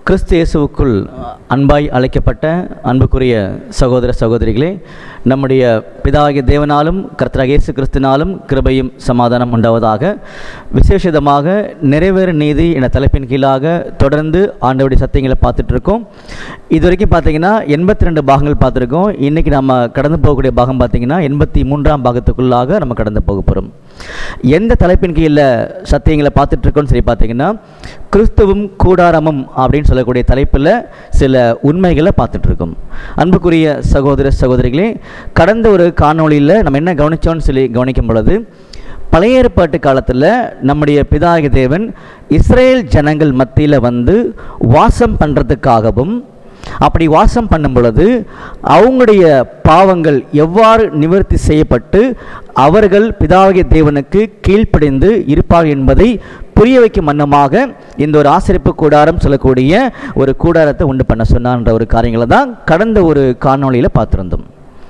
கிறிஸ்து இயேசுவுக்குள் அன்பாய் அழைக்கப்பட்ட அன்புக்குரிய சகோதர சகோதரிகளே நம்முடைய பிதாகிய தேவனாலும் கர்த்தராக இயேசு கிறிஸ்துனாலும் கிருபையும் சமாதானம் உண்டாவதாக விசேஷமாக நிறைவேறு நீதி என தலைப்பின் கீழாக தொடர்ந்து ஆண்டவருடைய சத்தியங்களை பார்த்துட்டு இருக்கோம் இது வரைக்கும் பார்த்தீங்கன்னா எண்பத்தி ரெண்டு பாகங்கள் பார்த்துருக்கோம் இன்றைக்கி நம்ம கடந்து போகக்கூடிய பாகம் பார்த்தீங்கன்னா எண்பத்தி மூன்றாம் பாகத்துக்குள்ளாக நம்ம கடந்து போக போகிறோம் எந்த தலைப்பின் கீழில் சத்தியங்களை பார்த்துட்டு இருக்கோம்னு சொல்லி பார்த்தீங்கன்னா கிறிஸ்துவும் கூடாரமும் அப்படின்னு சொல்லக்கூடிய தலைப்பில் சில உண்மைகளை பார்த்துட்டு இருக்கோம் அன்புக்குரிய சகோதர சகோதரிகளே கடந்த ஒரு காணொளியில் நம்ம என்ன கவனிச்சோம்னு சொல்லி கவனிக்கும் பொழுது பழைய ஏற்பாட்டு காலத்தில் நம்முடைய பிதாகி தேவன் இஸ்ரேல் ஜனங்கள் மத்தியில் வந்து வாசம் பண்ணுறதுக்காகவும் அப்படி வாசம் பண்ணும் பொழுது அவங்களுடைய பாவங்கள் எவ்வாறு நிவர்த்தி செய்யப்பட்டு அவர்கள் பிதாகிய தேவனுக்கு கீழ்ப்படிந்து இருப்பார்கள் என்பதை புரிய வைக்கும் வண்ணமாக இந்த ஒரு ஆசிரிப்பு கூடாரம் சொல்லக்கூடிய ஒரு கூடாரத்தை உண்டு பண்ண சொன்னான்ற ஒரு காரியங்களை தான் கடந்த ஒரு காணொளியில் பார்த்துருந்தோம்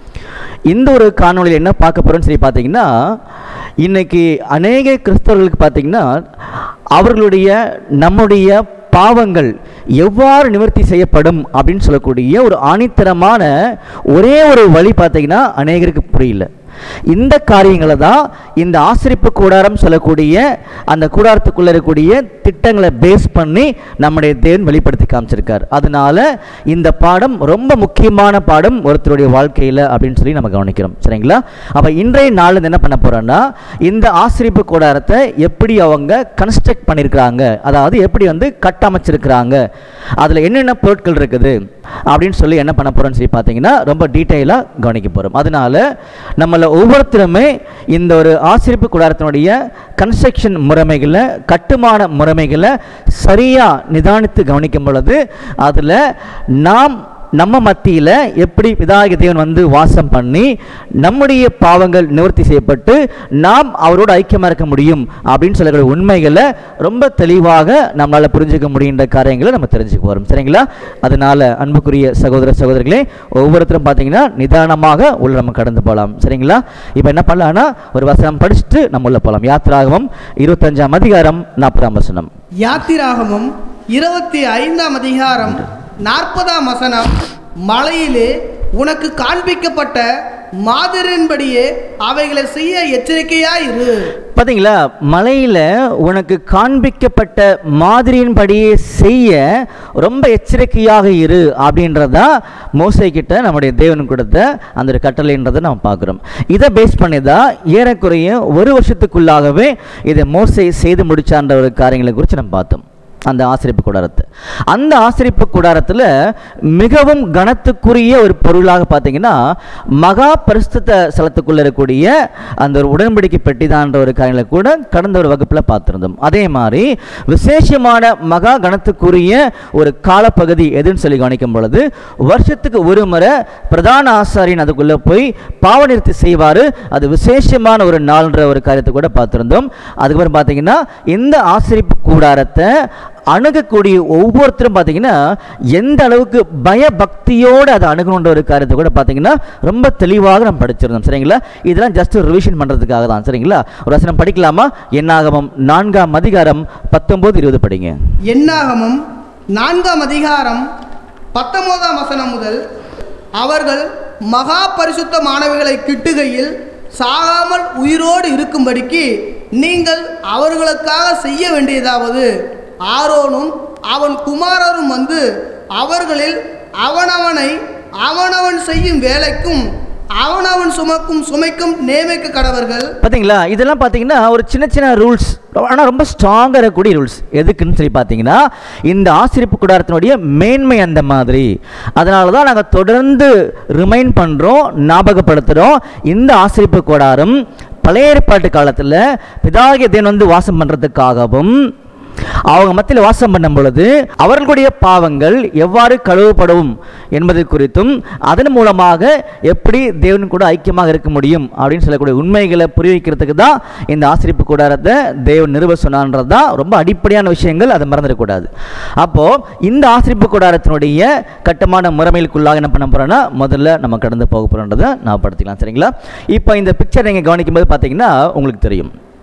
இந்த ஒரு காணொளியில் என்ன பார்க்க போகிறோம்னு சொல்லி பார்த்தீங்கன்னா இன்னைக்கு அநேக கிறிஸ்தவர்களுக்கு பார்த்தீங்கன்னா அவர்களுடைய நம்முடைய பாவங்கள் எவ்வாறு நிவர்த்தி செய்யப்படும் அப்படின்னு சொல்லக்கூடிய ஒரு ஆணித்தரமான ஒரே ஒரு வழி பார்த்தீங்கன்னா அநேகருக்கு புரியல இந்த காரியங்களை தான் இந்த ஆசிரிப்பு கூடாரம் சொல்லக்கூடிய அந்த கூடாரத்துக்குள்ள இருக்கக்கூடிய திட்டங்களை பேஸ் பண்ணி நம்முடைய தேவன் வெளிப்படுத்தி காமிச்சிருக்கார் அதனால இந்த பாடம் ரொம்ப முக்கியமான பாடம் ஒருத்தருடைய வாழ்க்கையில் அப்படின்னு சொல்லி நம்ம கவனிக்கிறோம் சரிங்களா அப்போ இன்றைய நாள் என்ன பண்ண போறோம்னா இந்த ஆசிரிப்பு கூடாரத்தை எப்படி அவங்க கன்ஸ்ட்ரக்ட் பண்ணியிருக்கிறாங்க அதாவது எப்படி வந்து கட்டமைச்சிருக்கிறாங்க அதில் என்னென்ன பொருட்கள் இருக்குது அப்படின்னு சொல்லி என்ன பண்ண போகிறோம்னு சொல்லி பார்த்தீங்கன்னா ரொம்ப டீட்டெயிலாக கவனிக்க போகிறோம் அதனால நம்மள ஒவ்வொருத்தருமே இந்த ஒரு ஆசிரிப்பு கூடாரத்தினுடைய கன்ஸ்ட்ரக்ஷன் முறைமைகளை கட்டுமான முறைமைகளை சரியாக நிதானித்து கவனிக்கும் பொழுது அதில் நாம் நம்ம மத்தியில் எப்படி பிதாகிய தேவன் வந்து வாசம் பண்ணி நம்முடைய பாவங்கள் நிவர்த்தி செய்யப்பட்டு நாம் அவரோடு ஐக்கியமாக இருக்க முடியும் அப்படின்னு சொல்லக்கூடிய உண்மைகளை ரொம்ப தெளிவாக நம்மளால் புரிஞ்சுக்க முடியுன்ற காரியங்களை நம்ம தெரிஞ்சுக்க போகிறோம் சரிங்களா அதனால அன்புக்குரிய சகோதர சகோதரிகளே ஒவ்வொருத்தரும் பார்த்தீங்கன்னா நிதானமாக உள்ள நம்ம கடந்து போகலாம் சரிங்களா இப்போ என்ன பண்ணலாம்னா ஒரு வசனம் படிச்சுட்டு நம்ம உள்ள போகலாம் யாத்திராகமம் இருபத்தஞ்சாம் அதிகாரம் நாற்பதாம் வசனம் யாத்திராகமம் இருபத்தி ஐந்தாம் அதிகாரம் நாற்பதாம் வசனம் மலையிலே உனக்கு காண்பிக்கப்பட்ட மாதிரின்படியே அவைகளை செய்ய எச்சரிக்கையாயிரு பார்த்தீங்களா மலையில் உனக்கு காண்பிக்கப்பட்ட மாதிரியின்படியே செய்ய ரொம்ப எச்சரிக்கையாக இரு அப்படின்றதா மோசை கிட்ட நம்முடைய தேவன் கொடுத்த அந்த ஒரு கட்டளைன்றதை நம்ம பார்க்குறோம் இதை பேஸ் பண்ணி தான் ஏறக்குறைய ஒரு வருஷத்துக்குள்ளாகவே இதை மோசை செய்து முடிச்சான்ற ஒரு காரியங்களை குறித்து நம்ம பார்த்தோம் அந்த ஆசிரிப்பு கூடாரத்தை அந்த ஆசிரிப்பு கூடாரத்தில் மிகவும் கனத்துக்குரிய ஒரு பொருளாக பார்த்தீங்கன்னா மகா பரிசுத்த ஸ்தலத்துக்குள்ள இருக்கக்கூடிய அந்த ஒரு உடன்படிக்கை பெட்டிதான்ற ஒரு காரியங்களை கூட கடந்த ஒரு வகுப்பில் பார்த்துருந்தோம் அதே மாதிரி விசேஷமான மகா கனத்துக்குரிய ஒரு காலப்பகுதி எதுன்னு சொல்லி கவனிக்கும் பொழுது வருஷத்துக்கு ஒரு முறை பிரதான ஆசாரியன் அதுக்குள்ளே போய் பாவ நிறுத்தி செய்வார் அது விசேஷமான ஒரு நாள்ன்ற ஒரு காரியத்தை கூட பார்த்துருந்தோம் அதுக்கப்புறம் பார்த்தீங்கன்னா இந்த ஆசிரிப்பு கூடாரத்தை அணுகக்கூடிய ஒவ்வொருத்தரும் பார்த்தீங்கன்னா எந்த அளவுக்கு பயபக்தியோடு அதை அணுகணுன்ற ஒரு காரியத்தை கூட பார்த்தீங்கன்னா ரொம்ப தெளிவாக நம்ம படிச்சிருந்தோம் சரிங்களா இதெல்லாம் ஜஸ்ட் ரிவிஷன் பண்ணுறதுக்காக தான் சரிங்களா ஒரு வசனம் படிக்கலாமா என்னாகமம் நான்காம் அதிகாரம் பத்தொம்போது இருபது படிங்க என்னாகமம் நான்காம் அதிகாரம் பத்தொன்பதாம் வசனம் முதல் அவர்கள் மகா பரிசுத்த மாணவிகளை கிட்டுகையில் சாகாமல் உயிரோடு இருக்கும்படிக்கு நீங்கள் அவர்களுக்காக செய்ய வேண்டியதாவது ஆரோனும் அவன் குமாரரும் வந்து அவர்களில் அவனவனை அவனவன் செய்யும் வேலைக்கும் அவனவன் சுமக்கும் சுமைக்கும் நியமிக்க கடவர்கள் பார்த்தீங்களா இதெல்லாம் பார்த்தீங்கன்னா ஒரு சின்ன சின்ன ரூல்ஸ் ஆனால் ரொம்ப ஸ்ட்ராங்காக இருக்கக்கூடிய ரூல்ஸ் எதுக்குன்னு சொல்லி பார்த்தீங்கன்னா இந்த ஆசிரிப்பு கூடாரத்தினுடைய மேன்மை அந்த மாதிரி அதனால தான் நாங்கள் தொடர்ந்து ரிமைண்ட் பண்ணுறோம் ஞாபகப்படுத்துகிறோம் இந்த ஆசிரிப்பு கூடாரம் பழைய ஏற்பாட்டு காலத்தில் பிதாகிய தேவன் வந்து வாசம் பண்ணுறதுக்காகவும் அவங்க மத்தியில் வாசம் பண்ணும் பொழுது அவர்களுடைய பாவங்கள் எவ்வாறு கழுவப்படும் என்பது குறித்தும் அதன் மூலமாக எப்படி தேவன் கூட ஐக்கியமாக இருக்க முடியும் அப்படின்னு சொல்லக்கூடிய உண்மைகளை புரிய வைக்கிறதுக்கு தான் இந்த ஆசிரிப்பு கூடாரத்தை தேவன் நிறுவ சொன்னான்றது தான் ரொம்ப அடிப்படையான விஷயங்கள் அதை மறந்துடக்கூடாது அப்போது இந்த ஆசிரிப்பு கூடாரத்தினுடைய கட்டுமான முறைமைகளுக்குள்ளாக என்ன பண்ண போகிறோன்னா முதல்ல நம்ம கடந்து போக போகிறோன்றதை நான் படுத்திக்கலாம் சரிங்களா இப்போ இந்த பிக்சர் நீங்கள் கவனிக்கும்போது பார்த்தீங்கன்னா உங்களுக்கு தெரியும்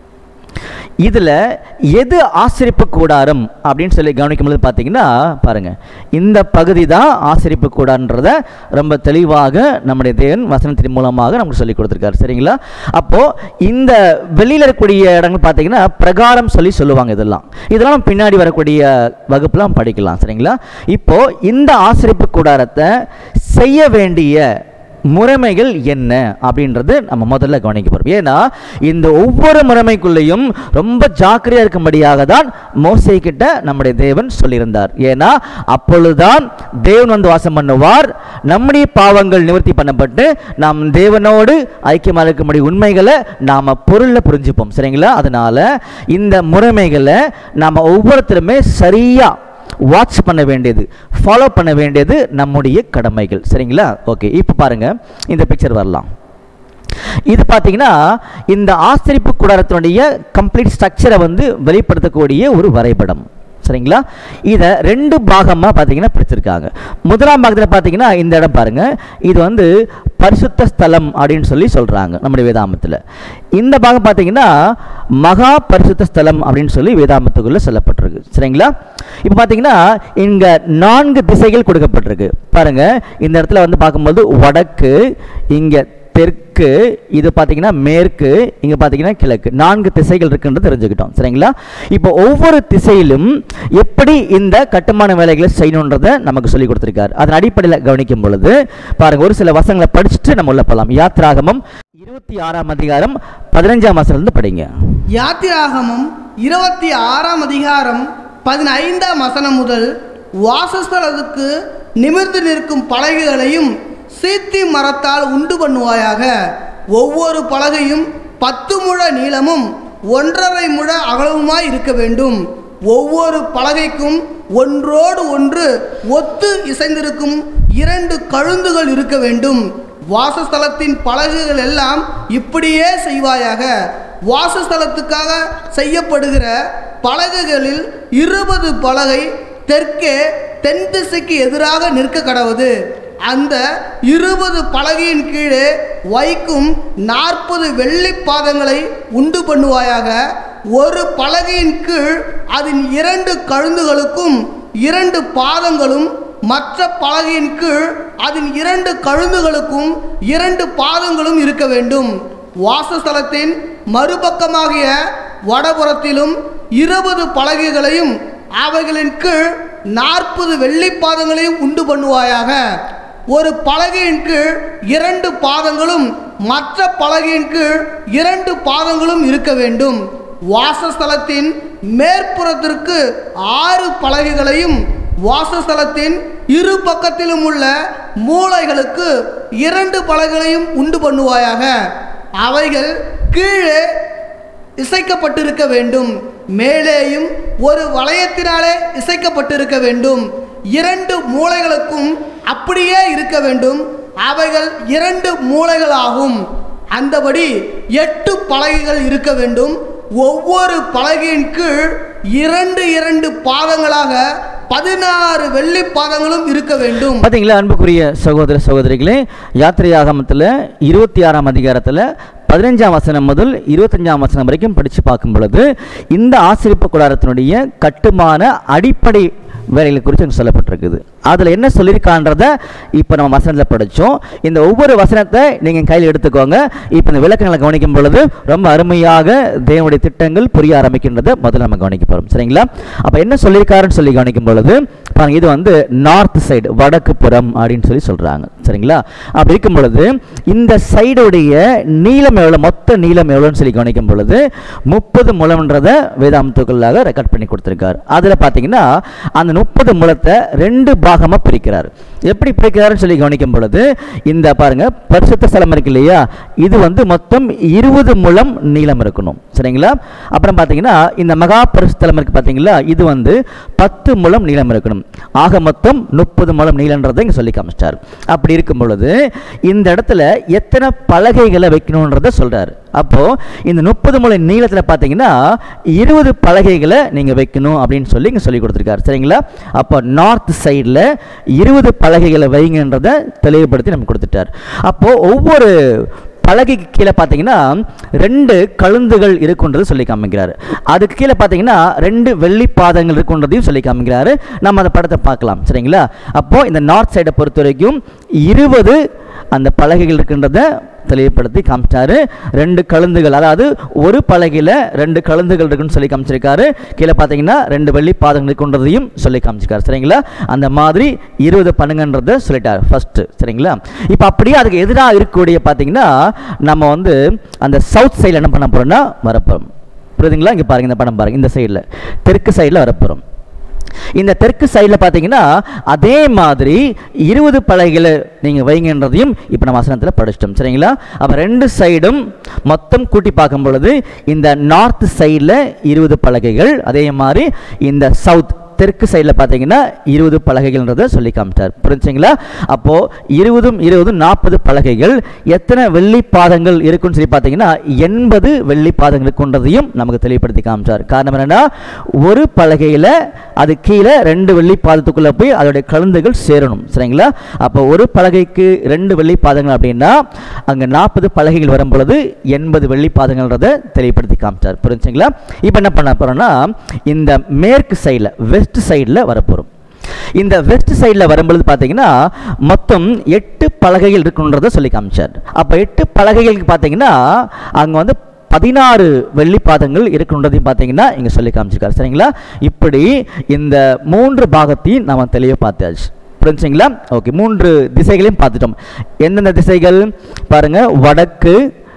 இதில் எது ஆசிரிப்பு கூடாரம் அப்படின்னு சொல்லி கவனிக்கும்போது பார்த்தீங்கன்னா பாருங்க இந்த பகுதி தான் ஆசிரிப்பு கூடாரன்றத ரொம்ப தெளிவாக நம்முடைய தேவன் வசனத்தின் மூலமாக நமக்கு சொல்லி கொடுத்துருக்காரு சரிங்களா அப்போது இந்த வெளியில் இருக்கக்கூடிய இடங்கள் பார்த்தீங்கன்னா பிரகாரம் சொல்லி சொல்லுவாங்க இதெல்லாம் இதெல்லாம் நம்ம பின்னாடி வரக்கூடிய வகுப்புலாம் படிக்கலாம் சரிங்களா இப்போது இந்த ஆசிரிப்பு கூடாரத்தை செய்ய வேண்டிய முறைமைகள் என்ன அப்படின்றது நம்ம முதல்ல கவனிக்க போகிறோம் ஏன்னா இந்த ஒவ்வொரு முறைமைக்குள்ளேயும் ரொம்ப ஜாக்கிரதையாக இருக்கும்படியாக தான் மோசை கிட்ட நம்முடைய தேவன் சொல்லியிருந்தார் ஏன்னா அப்பொழுதுதான் தேவன் வந்து வாசம் பண்ணுவார் நம்முடைய பாவங்கள் நிவர்த்தி பண்ணப்பட்டு நாம் தேவனோடு ஐக்கியமாக இருக்கும்படி உண்மைகளை நாம் பொருளில் புரிஞ்சுப்போம் சரிங்களா அதனால இந்த முறைமைகளை நாம் ஒவ்வொருத்தருமே சரியாக வாட்ச் பண்ண வேண்டியது ஃபாலோ பண்ண வேண்டியது நம்முடைய கடமைகள் சரிங்களா ஓகே இப்போ பாருங்க இந்த பிக்சர் வரலாம் இது பார்த்தீங்கன்னா இந்த ஆசிரிப்பு கூடாரத்தினுடைய கம்ப்ளீட் ஸ்ட்ரக்சரை வந்து வெளிப்படுத்தக்கூடிய ஒரு வரைபடம் சரிங்களா இதை ரெண்டு பாகமாக பார்த்தீங்கன்னா பிரிச்சிருக்காங்க முதலாம் பாகத்தில் பார்த்தீங்கன்னா இந்த இடம் பாருங்க இது வந்து பரிசுத்த ஸ்தலம் அப்படின்னு சொல்லி சொல்கிறாங்க நம்முடைய வேதாமத்தில் இந்த பாகம் பார்த்தீங்கன்னா மகா பரிசுத்த ஸ்தலம் அப்படின்னு சொல்லி வேதாமத்துக்குள்ளே சொல்லப்பட்டிருக்கு சரிங்களா இப்போ பார்த்தீங்கன்னா இங்கே நான்கு திசைகள் கொடுக்கப்பட்டிருக்கு பாருங்க இந்த இடத்துல வந்து பார்க்கும்போது வடக்கு இங்கே தெற்கு இது பார்த்தீங்கன்னா மேற்கு இங்கே பார்த்தீங்கன்னா கிழக்கு நான்கு திசைகள் இருக்குன்னு தெரிஞ்சுக்கிட்டோம் சரிங்களா இப்போ ஒவ்வொரு திசையிலும் எப்படி இந்த கட்டுமான வேலைகளை செய்யணுன்றதை நமக்கு சொல்லி கொடுத்துருக்காரு அதன் அடிப்படையில் கவனிக்கும் பொழுது பாருங்க ஒரு சில வசங்களை படிச்சுட்டு நம்ம உள்ள போகலாம் யாத்ராகமம் இருபத்தி ஆறாம் அதிகாரம் பதினஞ்சாம் வசனம்லேருந்து படிங்க யாத்திராகமம் இருபத்தி ஆறாம் அதிகாரம் பதினைந்தாம் வசனம் முதல் வாசஸ்தலத்துக்கு நிமிர்ந்து நிற்கும் பலகைகளையும் சீத்தி மரத்தால் உண்டு பண்ணுவாயாக ஒவ்வொரு பலகையும் பத்து முழ நீளமும் ஒன்றரை முழ அகலவுமாய் இருக்க வேண்டும் ஒவ்வொரு பலகைக்கும் ஒன்றோடு ஒன்று ஒத்து இசைந்திருக்கும் இரண்டு கழுந்துகள் இருக்க வேண்டும் வாசஸ்தலத்தின் பலகைகள் எல்லாம் இப்படியே செய்வாயாக வாசஸ்தலத்துக்காக செய்யப்படுகிற பலகைகளில் இருபது பலகை தெற்கே தென் திசைக்கு எதிராக நிற்க கடவுது அந்த இருபது பலகையின் கீழே வைக்கும் நாற்பது வெள்ளி பாதங்களை உண்டு பண்ணுவாயாக ஒரு பலகையின் கீழ் அதன் இரண்டு கழுந்துகளுக்கும் இரண்டு பாதங்களும் மற்ற பலகையின் கீழ் அதன் இரண்டு கழுந்துகளுக்கும் இரண்டு பாதங்களும் இருக்க வேண்டும் வாசஸ்தலத்தின் மறுபக்கமாகிய வடபுறத்திலும் இருபது பலகைகளையும் அவைகளின் கீழ் நாற்பது வெள்ளி பாதங்களையும் உண்டு பண்ணுவாயாக ஒரு பலகையின் கீழ் இரண்டு பாதங்களும் மற்ற பலகையின் கீழ் இரண்டு பாதங்களும் இருக்க வேண்டும் வாசஸ்தலத்தின் மேற்புறத்திற்கு ஆறு பலகைகளையும் வாசஸ்தலத்தின் இரு பக்கத்திலும் உள்ள மூலைகளுக்கு இரண்டு பலகைகளையும் உண்டு பண்ணுவாயாக அவைகள் கீழே இசைக்கப்பட்டிருக்க வேண்டும் மேலேயும் ஒரு வளையத்தினாலே இசைக்கப்பட்டிருக்க வேண்டும் இரண்டு மூலைகளுக்கும் அப்படியே இருக்க வேண்டும் அவைகள் இரண்டு மூலைகளாகும் அந்தபடி எட்டு பலகைகள் இருக்க வேண்டும் ஒவ்வொரு பலகையின் கீழ் இரண்டு இரண்டு பாதங்களாக பதினாறு வெள்ளி பாதங்களும் இருக்க வேண்டும் பார்த்தீங்களா அன்புக்குரிய சகோதர சகோதரிகளே யாத்திரையாகமத்தில் இருபத்தி ஆறாம் அதிகாரத்தில் பதினஞ்சாம் வசனம் முதல் இருபத்தஞ்சாம் வசனம் வரைக்கும் படித்து பார்க்கும் பொழுது இந்த ஆசிரிப்பு கூடாரத்தினுடைய கட்டுமான அடிப்படை வேலைகளை குறித்து அங்கே சொல்லப்பட்டிருக்குது அதில் என்ன சொல்லியிருக்கான்றத இப்போ நம்ம வசனத்தில் படித்தோம் இந்த ஒவ்வொரு வசனத்தை நீங்கள் கையில் எடுத்துக்கோங்க இப்போ இந்த விளக்கங்களை கவனிக்கும் பொழுது ரொம்ப அருமையாக தேவனுடைய திட்டங்கள் புரிய ஆரம்பிக்கின்றதை முதல்ல நம்ம கவனிக்க போகிறோம் சரிங்களா அப்போ என்ன சொல்லியிருக்காருன்னு சொல்லி கவனிக்கும் பொழுது பாருங்க இது வந்து நார்த் சைடு வடக்கு புறம் அப்படின்னு சொல்லி சொல்கிறாங்க சரிங்களா அப்படி இருக்கும் பொழுது இந்த சைடுடைய நீளம் எவ்வளோ மொத்த நீளம் எவ்வளோன்னு சொல்லி கவனிக்கும் பொழுது முப்பது முழம்ன்றதை வேதாந்தத்துக்குள்ளாக ரெக்கார்ட் பண்ணி கொடுத்துருக்காரு அதில் பார்த்தீங்கன்னா அந்த முப்பது முழத்தை ரெண்டு பாகமாக பிரிக்கிறார் எப்படி பிரிக்கிறாருன்னு சொல்லி கவனிக்கும் பொழுது இந்த பாருங்க பரிசுத்த ஸ்தலம் இருக்கு இல்லையா இது வந்து மொத்தம் இருபது முழம் நீளம் இருக்கணும் சரிங்களா அப்புறம் பார்த்தீங்கன்னா இந்த மகா பரிசுத்தலம் இருக்கு பார்த்தீங்களா இது வந்து பத்து முழம் நீளம் இருக்கணும் ஆக மொத்தம் முப்பது முழம் நீளன்றதை இங்கே சொல்லி காமிச்சிட்டார் அப்படி இருக்கும் பொழுது இந்த இடத்துல எத்தனை பலகைகளை வைக்கணுன்றதை சொல்றாரு அப்போ இந்த முப்பது முழம் நீளத்தில் பார்த்தீங்கன்னா இருபது பலகைகளை நீங்கள் வைக்கணும் அப்படின்னு சொல்லி இங்கே சொல்லி கொடுத்துருக்காரு சரிங்களா அப்போ நார்த் சைடில் இருபது பலகைகளை வைங்கன்றதை தெளிவுபடுத்தி நமக்கு கொடுத்துட்டார் அப்போ ஒவ்வொரு பலகைக்கு கீழே பார்த்தீங்கன்னா ரெண்டு கழுந்துகள் இருக்குன்றது சொல்லி காமிக்கிறாரு அதுக்கு கீழே பார்த்தீங்கன்னா ரெண்டு வெள்ளி பாதங்கள் இருக்குன்றதையும் சொல்லி காமிக்கிறாரு நம்ம அந்த படத்தை பார்க்கலாம் சரிங்களா அப்போ இந்த நார்த் சைடை பொறுத்த வரைக்கும் இருபது அந்த பலகைகள் இருக்கின்றத தெளிவுபடுத்தி காமிச்சாரு ரெண்டு கழுந்துகள் அதாவது ஒரு பலகையில் ரெண்டு கழுந்துகள் இருக்குன்னு சொல்லி காமிச்சிருக்காரு கீழே பார்த்தீங்கன்னா ரெண்டு வெள்ளி பாதங்கள் இருக்குன்றதையும் சொல்லி காமிச்சிருக்காரு சரிங்களா அந்த மாதிரி இருபது பண்ணுங்கன்றத சொல்லிட்டார் ஃபர்ஸ்ட் சரிங்களா இப்போ அப்படியே அதுக்கு எதிராக இருக்கக்கூடிய பார்த்தீங்கன்னா நம்ம வந்து அந்த சவுத் சைடில் என்ன பண்ண போறோம்னா வரப்போகிறோம் புரியுதுங்களா இங்கே பாருங்க இந்த படம் பாருங்க இந்த சைடில் தெற்கு சைடில் வரப்போகிறோம் இந்த தெற்கு சைடில் பார்த்தீங்கன்னா அதே மாதிரி இருபது பலகைகளை நீங்கள் வைங்கன்றதையும் இப்போ நம்ம வசனத்தில் படிச்சிட்டோம் சரிங்களா அப்போ ரெண்டு சைடும் மொத்தம் கூட்டி பார்க்கும் பொழுது இந்த நார்த் சைடில் இருபது பலகைகள் அதே மாதிரி இந்த சவுத் தெற்கு சைடில் பார்த்தீங்கன்னா இருபது பலகைகள்ன்றதை சொல்லி காமிச்சார் புரிஞ்சுங்களா அப்போது இருபதும் இருபதும் நாற்பது பலகைகள் எத்தனை வெள்ளி பாதங்கள் இருக்குன்னு சொல்லி பார்த்தீங்கன்னா எண்பது வெள்ளி பாதங்கள் இருக்குன்றதையும் நமக்கு தெளிவுபடுத்தி காமிச்சார் காரணம் என்னன்னா ஒரு பலகையில் அது கீழே ரெண்டு வெள்ளி பாதத்துக்குள்ளே போய் அதோடைய கழுந்துகள் சேரணும் சரிங்களா அப்போ ஒரு பலகைக்கு ரெண்டு வெள்ளி பாதங்கள் அப்படின்னா அங்கே நாற்பது பலகைகள் வரும் பொழுது எண்பது வெள்ளி பாதங்கள்ன்றதை தெளிவுபடுத்தி காமிச்சார் புரிஞ்சுங்களா இப்போ என்ன பண்ண போகிறோம்னா இந்த மேற்கு சைடில் வெஸ்ட் சைடில் வரப்போகிறோம் இந்த வெஸ்ட் சைடில் வரும்பொழுது பார்த்தீங்கன்னா மொத்தம் எட்டு பலகைகள் இருக்குன்றதை சொல்லி காமிச்சார் அப்போ எட்டு பலகைகளுக்கு பார்த்தீங்கன்னா அங்கே வந்து பதினாறு வெள்ளி பாதங்கள் இருக்குன்றதையும் பார்த்தீங்கன்னா இங்கே சொல்லி காமிச்சிருக்காரு சரிங்களா இப்படி இந்த மூன்று பாகத்தையும் நம்ம தெளிவாக பார்த்தாச்சு புரிஞ்சுங்களா ஓகே மூன்று திசைகளையும் பார்த்துட்டோம் எந்தெந்த திசைகள் பாருங்க வடக்கு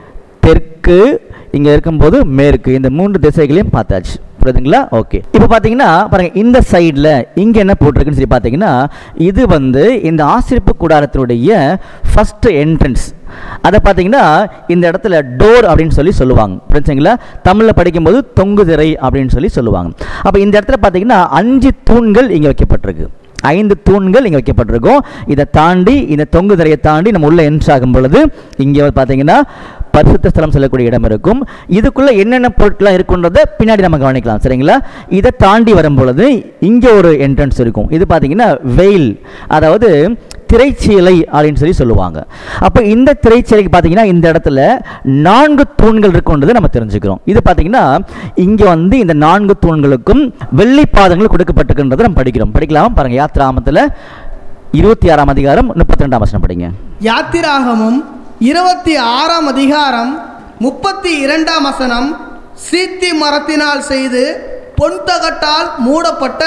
தெற்கு இங்கே இருக்கும்போது மேற்கு இந்த மூன்று திசைகளையும் பார்த்தாச்சு புரியுதுங்களா ஓகே இப்போ பார்த்தீங்கன்னா பாருங்க இந்த சைடில் இங்கே என்ன போட்டிருக்குன்னு சொல்லி பார்த்தீங்கன்னா இது வந்து இந்த ஆசிரிப்பு கூடாரத்தினுடைய ஃபர்ஸ்ட் என்ட்ரன்ஸ் அதை பார்த்தீங்கன்னா இந்த இடத்துல டோர் அப்படின்னு சொல்லி சொல்லுவாங்க புரிஞ்சுங்களா தமிழில் படிக்கும்போது தொங்கு திரை அப்படின்னு சொல்லி சொல்லுவாங்க அப்போ இந்த இடத்துல பார்த்தீங்கன்னா அஞ்சு தூண்கள் இங்கே வைக்கப்பட்டிருக்கு ஐந்து தூண்கள் இங்கே வைக்கப்பட்டிருக்கும் இதை தாண்டி இந்த தொங்கு திரையை தாண்டி நம்ம உள்ள என்ட்ரு ஆகும் பொழுது இங்கே வந்து பார்த்தீங்கன்னா பரிசுத்த ஸ்தலம் செல்லக்கூடிய இடம் இருக்கும் இதுக்குள்ள என்னென்ன பொருட்கள்லாம் இருக்குன்றதை பின்னாடி நம்ம கவனிக்கலாம் சரிங்களா இதை தாண்டி வரும் பொழுது இங்கே ஒரு என்ட்ரன்ஸ் இருக்கும் இது பார்த்தீங்கன்னா வெயில் அதாவது திரைச்சீலை அப்படின்னு சொல்லி சொல்லுவாங்க அப்போ இந்த திரைச்சீலைக்கு பார்த்தீங்கன்னா இந்த இடத்துல நான்கு தூண்கள் இருக்குன்றது நம்ம தெரிஞ்சுக்கிறோம் இது பார்த்தீங்கன்னா இங்கே வந்து இந்த நான்கு தூண்களுக்கும் வெள்ளி பாதங்கள் கொடுக்கப்பட்டிருக்கின்றதை நம்ம படிக்கிறோம் படிக்கலாம் பாருங்க யாத்ராமத்தில் இருபத்தி ஆறாம் அதிகாரம் முப்பத்தி ரெண்டாம் வசனம் படிங்க யாத்திராகமும் இருபத்தி ஆறாம் அதிகாரம் முப்பத்தி இரண்டாம் வசனம் சீத்தி மரத்தினால் செய்து பொன்தகட்டால் மூடப்பட்ட